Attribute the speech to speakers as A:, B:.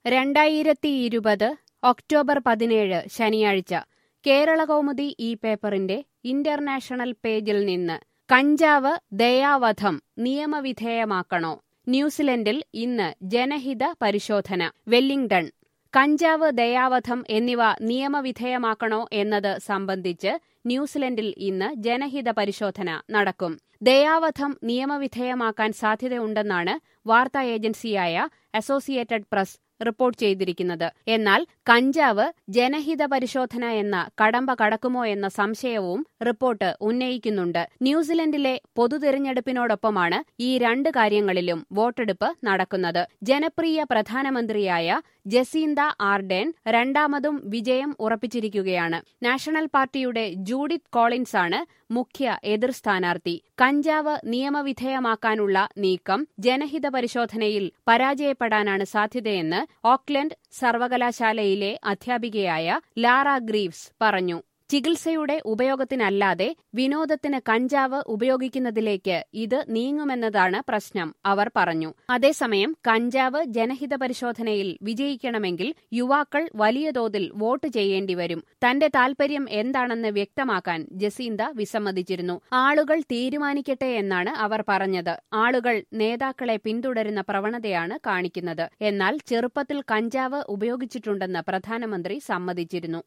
A: രണ്ടായിരത്തി ഇരുപത് ഒക്ടോബർ പതിനേഴ് ശനിയാഴ്ച കേരളകൗമുദി ഈ പേപ്പറിന്റെ ഇന്റർനാഷണൽ പേജിൽ നിന്ന് കഞ്ചാവ് ദയാവധം നിയമവിധേയമാക്കണോ ന്യൂസിലൻഡിൽ ഇന്ന് ജനഹിത പരിശോധന വെല്ലിംഗ്ടൺ കഞ്ചാവ് ദയാവധം എന്നിവ നിയമവിധേയമാക്കണോ എന്നത് സംബന്ധിച്ച് ന്യൂസിലൻഡിൽ ഇന്ന് ജനഹിത പരിശോധന നടക്കും ദയാവധം നിയമവിധേയമാക്കാൻ സാധ്യതയുണ്ടെന്നാണ് വാർത്താ ഏജൻസിയായ അസോസിയേറ്റഡ് പ്രസ് റിപ്പോർട്ട് ചെയ്തിരിക്കുന്നത് എന്നാൽ കഞ്ചാവ് ജനഹിത പരിശോധന എന്ന കടമ്പ കടക്കുമോ എന്ന സംശയവും റിപ്പോർട്ട് ഉന്നയിക്കുന്നുണ്ട് ന്യൂസിലൻഡിലെ പൊതുതെരഞ്ഞെടുപ്പിനോടൊപ്പമാണ് ഈ രണ്ട് കാര്യങ്ങളിലും വോട്ടെടുപ്പ് നടക്കുന്നത് ജനപ്രിയ പ്രധാനമന്ത്രിയായ ജസീന്ത ആർഡേൻ രണ്ടാമതും വിജയം ഉറപ്പിച്ചിരിക്കുകയാണ് നാഷണൽ പാർട്ടിയുടെ ജൂഡിത്ത് കോളിൻസ് ആണ് മുഖ്യ എതിർ സ്ഥാനാർത്ഥി കഞ്ചാവ് നിയമവിധേയമാക്കാനുള്ള നീക്കം ജനഹിത പരിശോധനയിൽ പരാജയപ്പെടാനാണ് സാധ്യതയെന്ന് ഓക്ലൻഡ് സർവകലാശാലയിലെ അധ്യാപികയായ ലാറ ഗ്രീവ്സ് പറഞ്ഞു ചികിത്സയുടെ ഉപയോഗത്തിനല്ലാതെ വിനോദത്തിന് കഞ്ചാവ് ഉപയോഗിക്കുന്നതിലേക്ക് ഇത് നീങ്ങുമെന്നതാണ് പ്രശ്നം അവർ പറഞ്ഞു അതേസമയം കഞ്ചാവ് ജനഹിത പരിശോധനയിൽ വിജയിക്കണമെങ്കിൽ യുവാക്കൾ വലിയ തോതിൽ വോട്ട് ചെയ്യേണ്ടിവരും തന്റെ താൽപര്യം എന്താണെന്ന് വ്യക്തമാക്കാൻ ജസീന്ത വിസമ്മതിച്ചിരുന്നു ആളുകൾ തീരുമാനിക്കട്ടെ എന്നാണ് അവർ പറഞ്ഞത് ആളുകൾ നേതാക്കളെ പിന്തുടരുന്ന പ്രവണതയാണ് കാണിക്കുന്നത് എന്നാൽ ചെറുപ്പത്തിൽ കഞ്ചാവ് ഉപയോഗിച്ചിട്ടുണ്ടെന്ന് പ്രധാനമന്ത്രി സമ്മതിച്ചിരുന്നു